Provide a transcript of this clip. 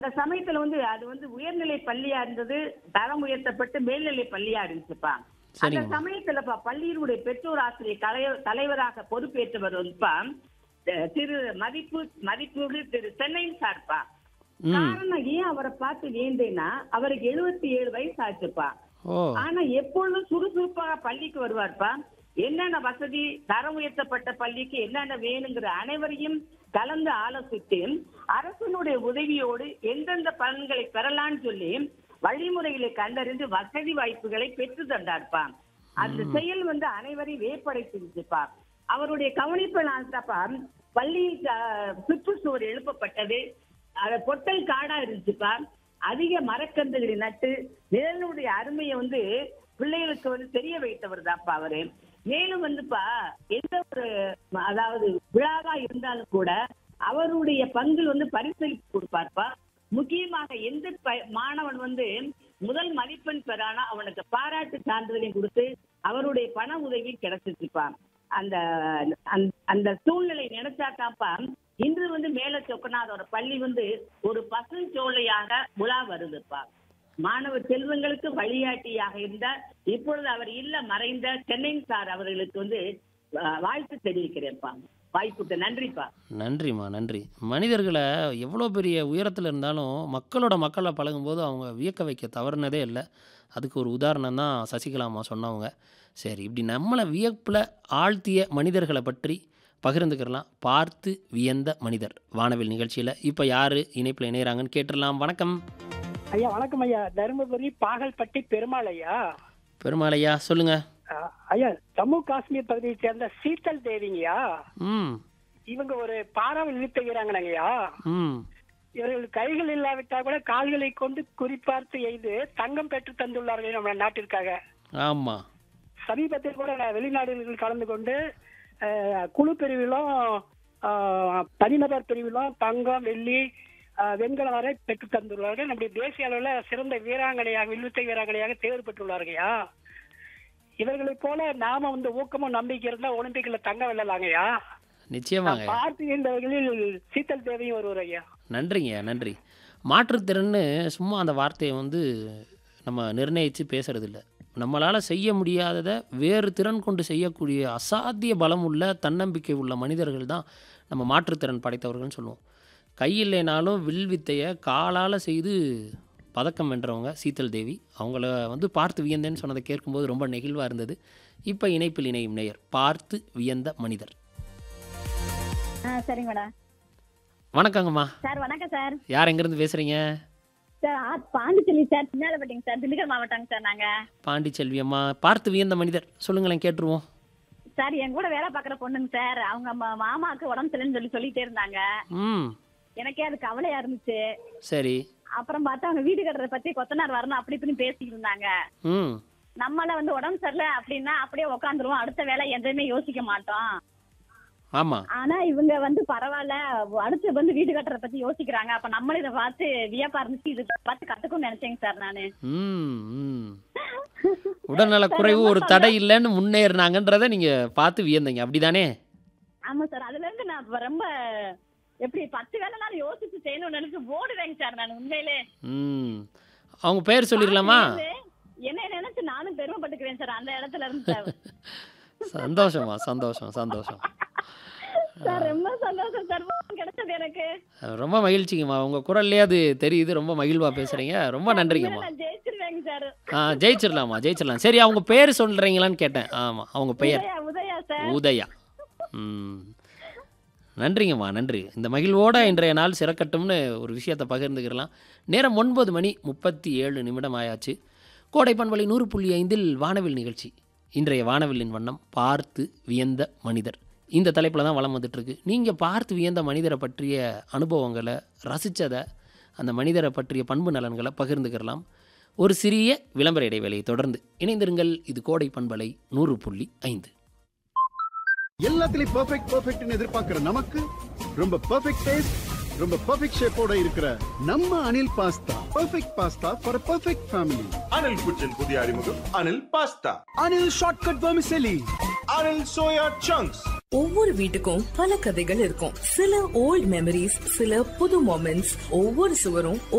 அந்த சமயத்துல வந்து அது வந்து உயர்நிலை பள்ளியா இருந்தது தரம் உயர்த்தப்பட்டு மேல்நிலை பள்ளியா இருந்துச்சுப்பா அந்த சரிங்கம்மா. சமயத்துலப்பா பள்ளியினுடைய பெற்றோர் ஆசிரியர் தலைவர் தலைவராக பொறுப்பேற்றவர் வந்துப்பா அஹ், திரு மதிப்பு மதிப்பூடு திரு சென்னையின் சார்பா ம் காரணம் ஏன் அவரை பார்த்து வேண்டேன்னா அவருக்கு எழுபத்தி ஏழு வயசு ஆச்சுப்பா ஓ ஆனா எப்பொழுதும் சுறுசுறுப்பாக பள்ளிக்கு வருவார்ப்பா என்னென்ன வசதி தரம் உயர்த்தப்பட்ட பள்ளிக்கு என்னென்ன வேணுங்கிற அனைவரையும் கலந்து ஆலோசித்து அரசினுடைய உதவியோடு எந்தெந்த பலன்களை பெறலாம்னு சொல்லி வழிமுறைகளை கண்டறிந்து வசதி வாய்ப்புகளை பெற்று தந்தார்ப்பா அந்த செயல் வந்து அனைவரையும் வேப்படைத்திருச்சுப்பா அவருடைய கவனிப்பு நான்ப்பா பள்ளியில் அஹ், சுற்றுச்சுவர் எழுப்பப்பட்டது அத பொட்டல் காடா இருந்துச்சுப்பா அதிக மரக்கன்றுகளை நட்டு நிழலுடைய அருமையை வந்து பிள்ளைகளுக்கு வந்து தெரிய வைத்தவர் தான்ப்பா அவரு மேலும் வந்துப்பா எந்த ஒரு ம- அதாவது விழாவா இருந்தாலும் கூட அவருடைய பங்கில் வந்து பரிசளிப்பு கொடுப்பார்ப்பா முக்கியமாக எந்த ப- மாணவன் வந்து முதல் மதிப்பெண் பெறானா அவனுக்கு பாராட்டு சான்றிதழையும் கொடுத்து அவருடைய பண உதவி கிடைச்சிச்சுப்பா அந்த அந்த- அந்த சூழ்நிலை நினைச்சாக்காப்பா இன்று வந்து மேல சொக்கநாதோட பள்ளி வந்து ஒரு பசுஞ்சோலையாக உலா வருதுப்பா மாணவ செல்வங்களுக்கு வழிகாட்டியாக இருந்த இப்பொழுது அவர் இல்ல மறைந்த சென்னை சார் அவர்களுக்கு வந்து அஹ், வாழ்த்து தெரிவிக்கிறேன்ப்பா வாய்ப்புக்கு நன்றிப்பா நன்றிம்மா நன்றி மனிதர்களை எவ்வளோ பெரிய உயரத்தில் இருந்தாலும் மக்களோட மக்களை பழகும்போது அவங்க வியக்க வைக்க தவறுனதே இல்லை அதுக்கு ஒரு உதாரணம் தான் சசிகலாமா சொன்னவங்க சரி இப்படி நம்மளை வியப்பில் ஆழ்த்திய மனிதர்களை பற்றி பகிர்ந்துக்கிறலாம் பார்த்து வியந்த மனிதர் வானவில் நிகழ்ச்சியில் இப்போ யார் இணைப்பில் இணையறாங்கன்னு கேட்டுடலாம் வணக்கம் ஐயா வணக்கம் ஐயா தருமபுரி பாகல்பட்டி பெருமாள் ஐயா பெருமாளையா சொல்லுங்கள் அஹ், ஐயா ஜம்மு காஷ்மீர் பகுதியை சேர்ந்த சீத்தல் தேவிங்கய்யா ம் இவங்க ஒரு பாராவில் நிறுத்துகிறாங்கய்யா ம் இவர்கள் கைகள் இல்லாவிட்டா கூட கால்களை கொண்டு குறிப்பார்த்து எய்து தங்கம் பெற்று தந்துள்ளார்கள் நம்ம நாட்டிற்காக ஆமாம் சமீபத்தில் கூட நான் வெளிநாடுகளில் கலந்து கொண்டு அஹ், குழு பிரிவிலும் அஹ், தனிநபர் பிரிவிலும் தங்கம் வெள்ளி அஹ், வெண்கலம் வரை பெற்று தந்துள்ளார்கள் நம்முடைய தேசிய அளவில் சிறந்த வீராங்கனையாக வில்வித்தை வீராங்கனையாக தேர்வு பெற்றுள்ளார்கள்யா இவர்களைப் போல நாம வந்து ஊக்கமும் நம்பிக்கை இருந்தா ஒலிம்பிக்ல தங்க வெல்லலாங்கய்யா நிச்சயமாங்க பார்த்துகின்றவர்களில் சீத்தல் தேவையும் ஒருவர் ஐயா நன்றிங்க நன்றி மாற்றுத்திறன்னு சும்மா அந்த வார்த்தையை வந்து நம்ம நிர்ணயித்து பேசுறது இல்ல நம்மளால் செய்ய முடியாததை வேறு திறன் கொண்டு செய்யக்கூடிய அசாத்திய பலம் உள்ள தன்னம்பிக்கை உள்ள மனிதர்கள் தான் நம்ம மாற்றுத்திறன் படைத்தவர்கள்னு சொல்லுவோம் கை இல்லைனாலும் வில்வித்தையை காலால் செய்து பதக்கம் வென்றவங்க சீத்தல் தேவி அவங்கள வந்து பார்த்து வியந்தேன்னு சொன்னதை கேட்கும்போது ரொம்ப நெகிழ்வாக இருந்தது இப்போ இணைப்பில் இணையும் நேயர் பார்த்து வியந்த மனிதர் ஆ சரிங்க மேடம் வணக்கங்கம்மா சார் வணக்கம் சார் யார் எங்கேருந்து பேசுகிறீங்க சார் ஆ பாண்டிச்சேரி சார் சின்னாலப்பட்டிங்க சார் திண்டுக்கல் மாவட்டங்க சார் நாங்க பாண்டிச்செல்வி அம்மா பார்த்து வியந்த மனிதர் சொல்லுங்களேன் கேட்டுருவோம் சார் என் கூட வேலை பார்க்குற பொண்ணுங்க சார் அவங்க ம- மாமாவுக்கு உடம்பு சரியில்லைன்னு சொல்லி சொல்லிட்டே இருந்தாங்க ம் எனக்கே அது கவலையா இருந்துச்சு சரி அப்புறம் பார்த்தா அவங்க வீடு கட்டுறத பத்தி கொத்தனார் வரணும் அப்படி இப்படின்னு பேசிக்கிட்டு இருந்தாங்க ம் நம்மள வந்து உடம்பு சரியில்லை அப்படின்னா அப்படியே உட்காந்துருவோம் அடுத்த வேலை எதுவுமே யோசிக்க மாட்டோம் ஆமாம் ஆனா இவங்க வந்து பரவாயில்ல அடுத்து வந்து வீடு கட்டுறத பத்தி யோசிக்கிறாங்க அப்ப நம்மளும் இதை பார்த்து வியப்பா இருந்துச்சு இது பார்த்து கத்துக்கும்னு நினைச்சேங்க சார் நானு ம் ம் உடல்நல குறைவு ஒரு தடை இல்லைன்னு முன்னேறினாங்கன்றதை நீங்கள் பார்த்து வியந்தீங்க அப்படிதானே ஆமா சார் அதுல இருந்து நான் இப்ப ரொம்ப எப்படி பத்து வேலை நாள் யோசிச்சு செய்யணும்னு நினைச்சு ஓடுவேங்க சார் நான் உண்மையிலே ம் அவங்க பேர் சொல்லிடலாமா என்ன நினைச்சு நானும் பெருமைப்பட்டுக்கிறேன் சார் அந்த இடத்துல இருந்து சார் சந்தோஷமா சந்தோஷம் சந்தோஷம் சார் ரொம்ப சந்தோஷம் சார் phone கிடைச்சது எனக்கு ரொம்ப மகிழ்ச்சிங்கம்மா உங்கள் குரல்லே அது தெரியுது ரொம்ப மகிழ்வாக பேசுகிறீங்க ரொம்ப நன்றிங்கம்மா நான் ஜெயிச்சிருவேங்க சார் ஆ ஜெயிச்சிடலாமா ஜெயிச்சிடலாம் சரி அவங்க பேர் சொல்கிறீங்களான்னு கேட்டேன் ஆமாம் அவங்க பெயர் உதயா உதயா சார் உதயா ம் நன்றிங்கம்மா நன்றி இந்த மகிழ்வோட இன்றைய நாள் சிறக்கட்டும்னு ஒரு விஷயத்தை பகிர்ந்துக்கிறலாம் நேரம் ஒன்பது மணி முப்பத்தி ஏழு நிமிடம் ஆயாச்சு கோடை பண்பலை நூறு புள்ளி ஐந்தில் வானவில் நிகழ்ச்சி இன்றைய வானவில்லின் வண்ணம் பார்த்து வியந்த மனிதர் இந்த தலைப்பில் தான் வளம் வந்துட்டுருக்கு நீங்கள் பார்த்து வியந்த மனிதரை பற்றிய அனுபவங்களை ரசித்ததை அந்த மனிதரை பற்றிய பண்பு நலன்களை பகிர்ந்துக்கிறலாம் ஒரு சிறிய விளம்பர இடைவேளையை தொடர்ந்து இணைந்திருங்கள் இது கோடை பண்பலை நூறு புள்ளி ஐந்து எல்லாத்துலயும் பெர்ஃபெக்ட் பெர்ஃபெக்ட்னு எதிர்பார்க்கிற நமக்கு ரொம்ப பெர்ஃபெக்ட் டேஸ்ட் ரொம்ப பெர்ஃபெக்ட் ஷேப்போட இருக்கிற நம்ம Anil pasta perfect pasta for perfect family Anil കുച്ചൻ പുതിയ അറിമുഖം Anil pasta Anil shortcut vermicelli Anil soya chunks ஒவ்வொரு வீட்டுக்கும் பல கதைகள் இருக்கும் சில ஓல்ட் மெமரிஸ் சில புது மொமெண்ட்ஸ் ஒவ்வொரு சுவரும்